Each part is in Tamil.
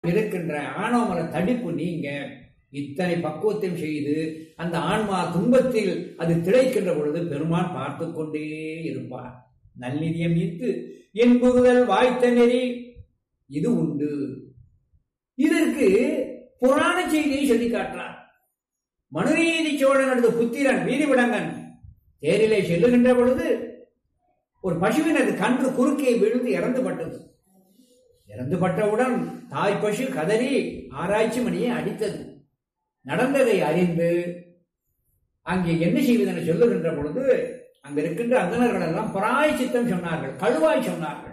இருக்கின்ற ஆணவமல தடிப்பு நீங்க இத்தனை பக்குவத்தையும் செய்து அந்த ஆன்மா துன்பத்தில் அது திளைக்கின்ற பொழுது பெருமான் பார்த்து கொண்டே இருப்பார் நல்லிதியம் ஈத்து என்புறுதல் வாய்த்த நெறி இது உண்டு இதற்கு புராண செய்தியை சொல்லி காட்டுறார் மனுநீதி சோழனது புத்திரன் வீதிவிடங்கன் தேரிலே செல்லுகின்ற பொழுது ஒரு பசுவினது கன்று குறுக்கே விழுந்து இறந்து பட்டது இறந்து பட்டவுடன் தாய் பசு கதறி ஆராய்ச்சி மணியை அடித்தது நடந்ததை அறிந்து அங்கே என்ன செய்வதென சொல்லுகின்ற பொழுது அங்க இருக்கின்ற அந்தணர்கள் எல்லாம் பராய் சித்தம் சொன்னார்கள் கழுவாய் சொன்னார்கள்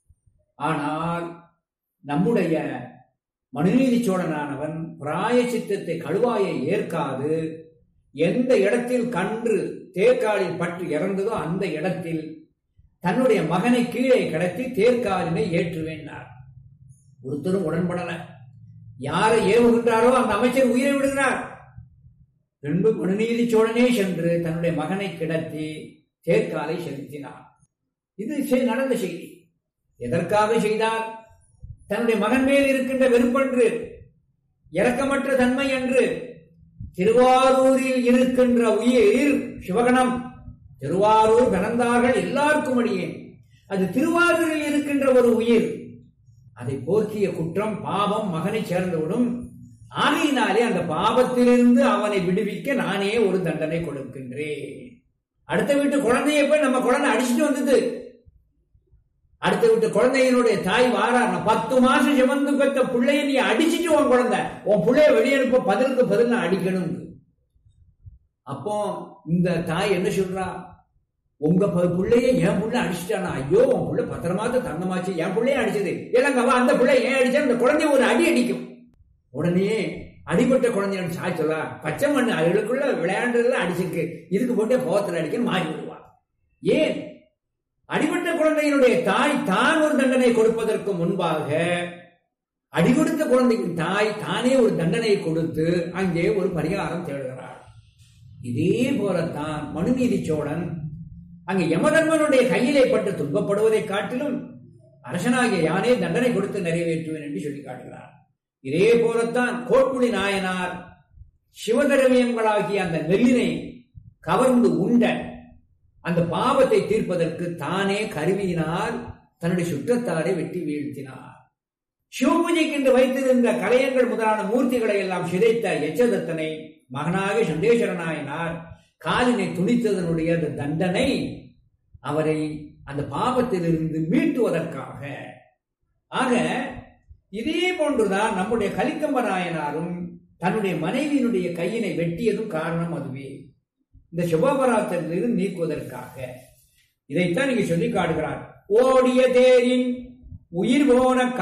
ஆனால் நம்முடைய மனுநீதி சோழனானவன் பிராய சித்தத்தை கழுவாயை ஏற்காது எந்த இடத்தில் கன்று தேர்காலில் பட்டு இறந்ததோ அந்த இடத்தில் தன்னுடைய மகனை கீழே கிடத்தி தேர்காலினை ஏற்றுவேண்டார் ஒருத்தரும் உடன்படல யாரை ஏவுகின்றாரோ அந்த அமைச்சர் உயிரை விடுகிறார் பின்பு மனுநீதி சோழனே சென்று தன்னுடைய மகனை கிடத்தி தேர்காலை செலுத்தினார் இது நடந்த செய்தி எதற்காக செய்தார் தன்னுடைய மகன் மேல் இருக்கின்ற வெறுப்பன்று இரக்கமற்ற தன்மை என்று திருவாரூரில் இருக்கின்ற உயிர் சிவகணம் திருவாரூர் பிறந்தார்கள் எல்லாருக்கும் அடியேன் அது திருவாரூரில் இருக்கின்ற ஒரு உயிர் அதை போக்கிய குற்றம் பாவம் மகனை சேர்ந்துவிடும் ஆகையினாலே அந்த பாவத்திலிருந்து அவனை விடுவிக்க நானே ஒரு தண்டனை கொடுக்கின்றேன் அடுத்த வீட்டு குழந்தைய போய் நம்ம குழந்தை அடிச்சுட்டு வந்தது அடுத்த வீட்டு குழந்தையினுடைய தாய் வாரார் பத்து மாசம் சுமந்து பெற்ற பிள்ளைய நீ அடிச்சுட்டு உன் குழந்தை உன் பிள்ளைய வெளியனுப்ப பதிலுக்கு பதில் நான் அடிக்கணும் அப்போ இந்த தாய் என்ன சொல்றா உங்க பிள்ளைய என் புள்ள அடிச்சிட்டானா ஐயோ உன் புள்ள பத்திரமாத்த தங்கமாச்சு என் பிள்ளைய அடிச்சது இல்லங்கவா அந்த பிள்ளை ஏன் அடிச்சா அந்த குழந்தைய ஒரு அடி அடிக்கும் உடனே அடிபட்ட குழந்தைய சாய் சொல்லா பச்சை மண்ணு அதுகளுக்குள்ள விளையாண்டுல அடிச்சிருக்கு இதுக்கு போட்டே போகத்துல அடிக்க மாறி விடுவா ஏன் அடிபட்ட குழந்தையினுடைய தாய் தான் ஒரு தண்டனை கொடுப்பதற்கு முன்பாக அடி கொடுத்த குழந்தைக்கு தாய் தானே ஒரு தண்டனை கொடுத்து அங்கே ஒரு பரிகாரம் தேடுகிறார் இதே போலத்தான் மனுநீதி சோழன் அங்கே யமதர்மனுடைய கையிலே பட்டு துன்பப்படுவதை காட்டிலும் அரசனாகிய யானே தண்டனை கொடுத்து நிறைவேற்றுவேன் என்று சொல்லி காட்டுகிறார் இதே போலத்தான் கோட்புலி நாயனார் சிவதரவியங்களாகிய அந்த நெல்லினை கவர்ந்து உண்ட அந்த பாவத்தை தீர்ப்பதற்கு தானே கருவியினால் தன்னுடைய சுற்றத்தாரை வெட்டி வீழ்த்தினார் சிவபூஜைக்கு என்று வைத்திருந்த கலையங்கள் முதலான மூர்த்திகளை எல்லாம் சிதைத்த எச்சதத்தனை மகனாக சண்டேஸ்வரனாயினார் காலினை துணித்ததனுடைய அந்த தண்டனை அவரை அந்த பாவத்திலிருந்து மீட்டுவதற்காக ஆக இதே போன்றுதான் நம்முடைய கலிக்கம்ப நாயனாரும் தன்னுடைய மனைவியினுடைய கையினை வெட்டியதும் காரணம் அதுவே இந்த சுபபராத்திரிலிருந்து நீக்குவதற்காக இதைத்தான் நீங்க சொல்லி காட்டுகிறார் ஓடிய தேரின் உயிர் போன